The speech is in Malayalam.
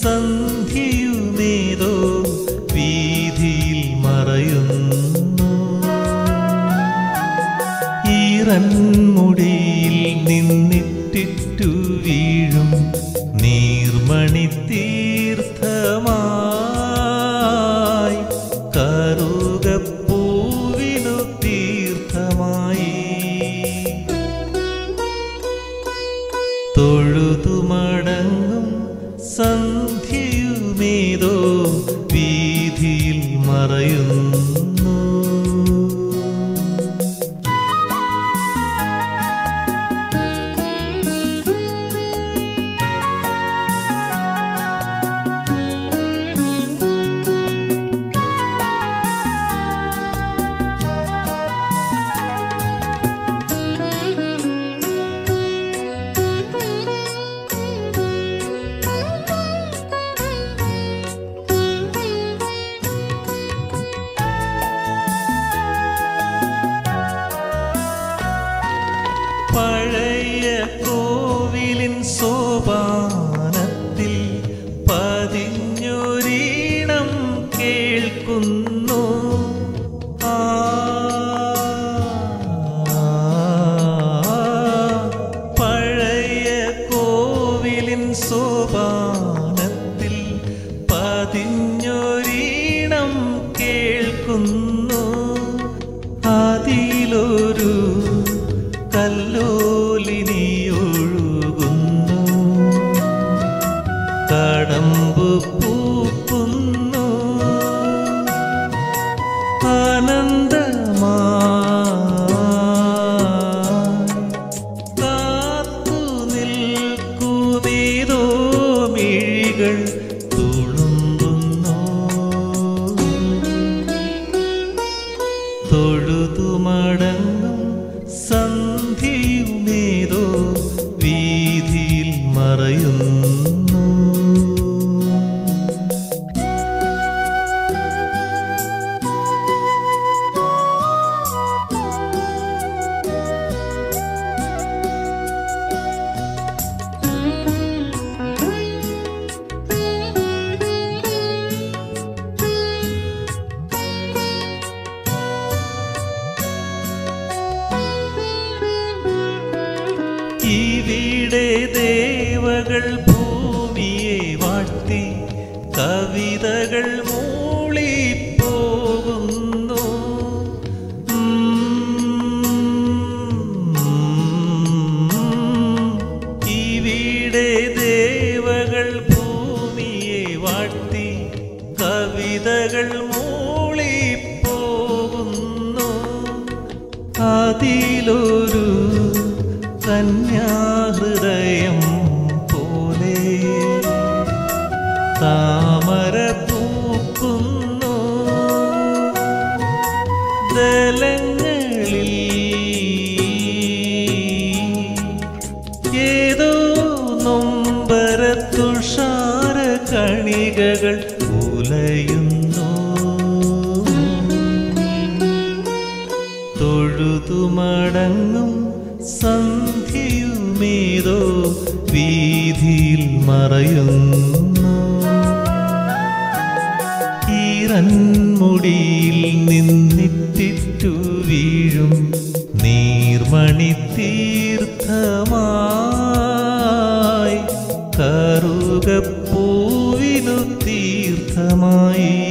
സന്ധ്യയുമേതോ വീതിയിൽ മറയുന്നു ഈറൻമുടിയിൽ നിന്നിട്ടിട്ടു വീഴും നീർമണി തീർത്ഥമായി കറുകപ്പൂവിനു തീർത്ഥമായി തൊഴുതുമടങ്ങും സന്ധ്യയുമേതോ വീതിയിൽ മറയുന്നു പഴയ കോവിലിൻ സോപാനത്തിൽ പതിഞ്ഞൊരീണം കേൾക്കുന്നു ആ, പഴയ കോവിലിൻ സോപാനത്തിൽ പതിഞ്ഞൊരീണം കേൾക്കുന്നു അതിലൊരു കല്ലോലിനിയൊഴുകുന്നു കടമ്പ് പൂക്കുന്നു ആനന്ദമായി കാത്തു നിൽക്കുമേതോ മിഴികൾ തുളുമ്പുന്നു തൊഴുതുമടങ്ങും സന്ധ്യയുമേതോ വീതിയിൽ മറയുന്നു ഇവിടെ ദേവകൾ ഭൂമിയെ വാഴ്ത്തി കവിതകൾ മൂളിപ്പോകുന്നു ഇവിടെ ദേവകൾ ഭൂമിയെ വാഴ്ത്തി കവിതകൾ മൂളിപ്പോകുന്നു അതിലൊരു കന്യാഹൃദയം പോലെ താമര പൂക്കുന്നു ദലങ്ങളിൽ ഏതോ നൊമ്പര തുഷാര കണികകൾ ഉലയുന്നു തൊഴുതുമടങ്ങും സന്ധ്യയുമേതോ വീതിയിൽ മറയുന്നു ഈറൻമുടിയിൽ നിന്നിട്ടിറ്റു വീഴും നീർമണി തീർത്ഥമായി കറുകപ്പൂവിനു തീർത്ഥമായി